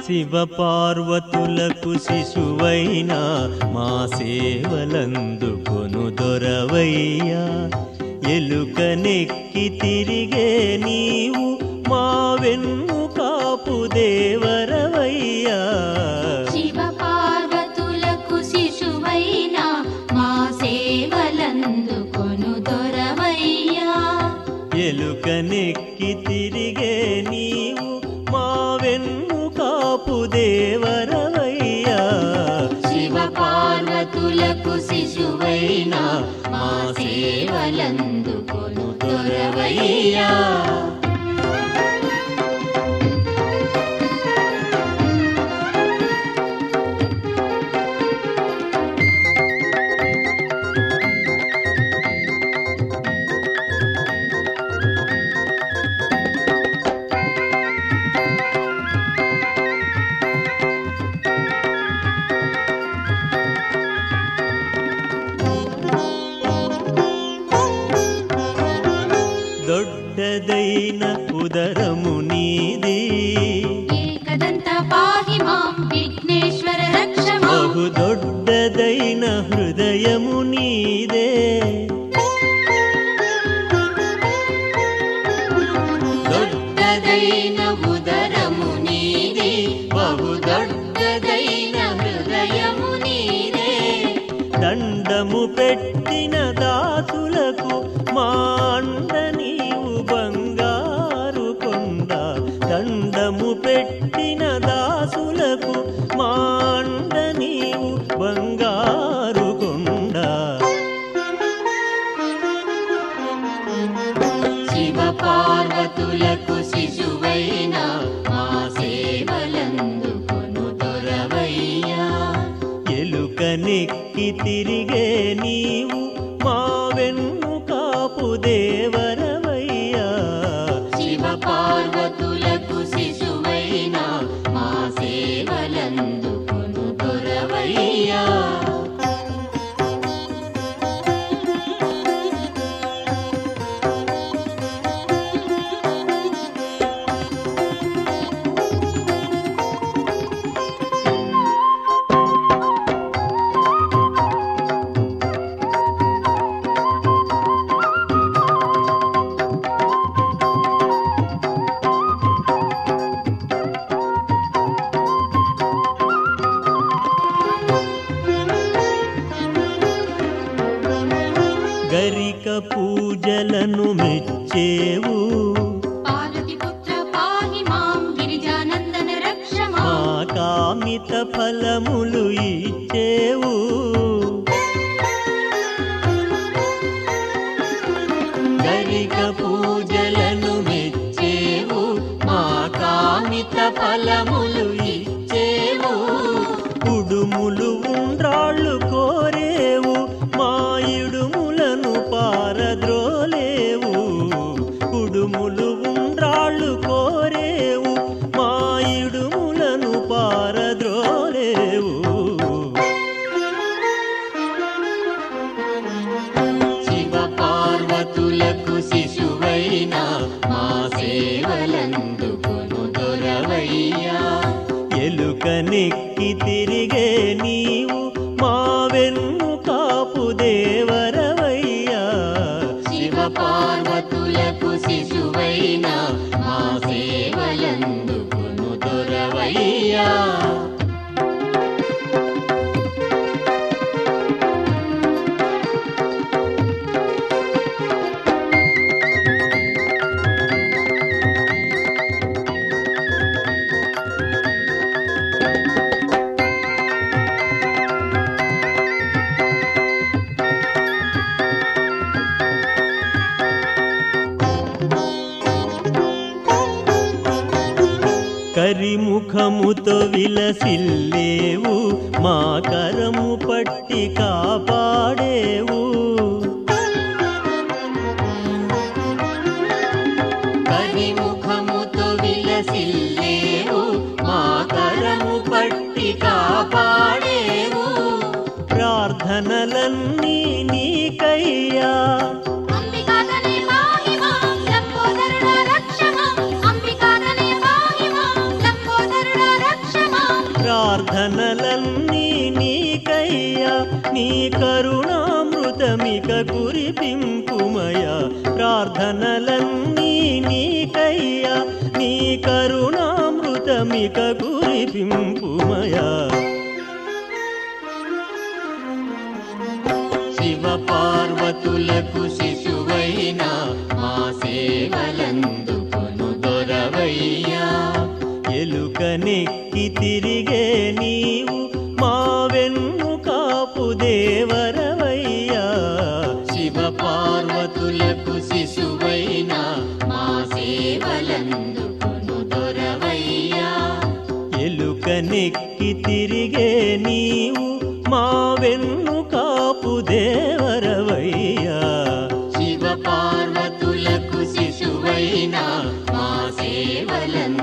శివ పార్వతులకు శిశువైన మా సేవలందుకొను దొరవయ్యా ఎలుక నెక్కి తిరిగే నీవు మా వెన్ను కాపు దేవరవయ్యా శివ పార్వతులకు శిశువైన మా సేవలందుకొను దొరవయ్యా ఎలుక నెక్కి తిరిగే నీవు మా వెన్ను కాపు దేవరవయ్యా శివ పార్వతులకు శిశువైన మా సేవలందుకొను దొరవయ్యా దొడ్డదైన ఉదరము నీది ఏకదంత పాహి మాం విఘ్నేశ్వర రక్ష మాం బహు దొడ్డదైన హృదయము నీదే దొడ్డదైన ఉదరము నీది బహు దొడ్డదైన హృదయము నీదే దండము పెట్టిన దాసులకు మా అండ నీవు బంగారు కొండ దండము పెట్టిన దాసులకు మా అండ నీవు బంగారు కొండ శివ పార్వతులకు శిశువైన మా సేవలందుకొను దొరవయ్యా ఎలుక నెక్కి తిరిగే నీవు మా వెన్ను కాపు దేవరవయ్యా శివ పార్వతులకు శిశువైన మా సేవలందుకొను దొరవయ్యా గరిక పూజలను మెచ్చేవు పార్వతి పుత్ర పాహి మాం గిరిజానందన రక్ష మా మాం కామిత ఫలములు ఇచ్చేవు గరిక పూజలను మెచ్చేవు మా కామిత ఫలములు ఇచ్చేవు కుడుములు ఉండ్రాళ్ళు కోరేవు మా ఇడుములను పారద్రోలేవు కుడుములు ఉండ్రాళ్ళు కోరేవు మా ఇడుములను పారద్రోలేవు శివ పార్వతులకు శిశువైన మా సేవలందుకొను దొరవయ్యా ఎలుక నెక్కి తిరిగే నీవు మా వెన్ను కాపు దేవరవయ్యా శివ పార్వతులకు శిశువైన మా సేవలందుకొను దొరవయ్యా కరిముఖముతో విలసిల్లేవు మా కరము పట్టి కాపాడేవు కరిముఖముతో విలసిల్లేవు మా కరము పట్టి కాపాడేవు ప్రార్థనలన్నీ నీకయ్యా అంబికాతనే పాహి మాం లంబోదరుడా రక్ష మాం అంబికాతనే పాహి మాం లంబోదరుడా రక్ష అమృతమిక కురిపింపుమయ ప్రార్థనలన్నీ నీకయ్యా నీ కరుణామృతమిక కురిపింపుమయా శివ పార్వతులకు శిశువైన మా సేవలందుకొను దొరవయ్యా ఎలుక నెక్కి తిరిగే నీవు మా వెన్ను కాపు దేవరవయ్యా శివ పార్వతులకు శిశువైన మా సేవలందుకొను దొరవయ్యా ఎలుక నెక్కి తిరిగే నీవు మా వెన్ను కాపు దేవరవయ్యా శివ పార్వతులకు శిశువైన మా సేవలందుకొను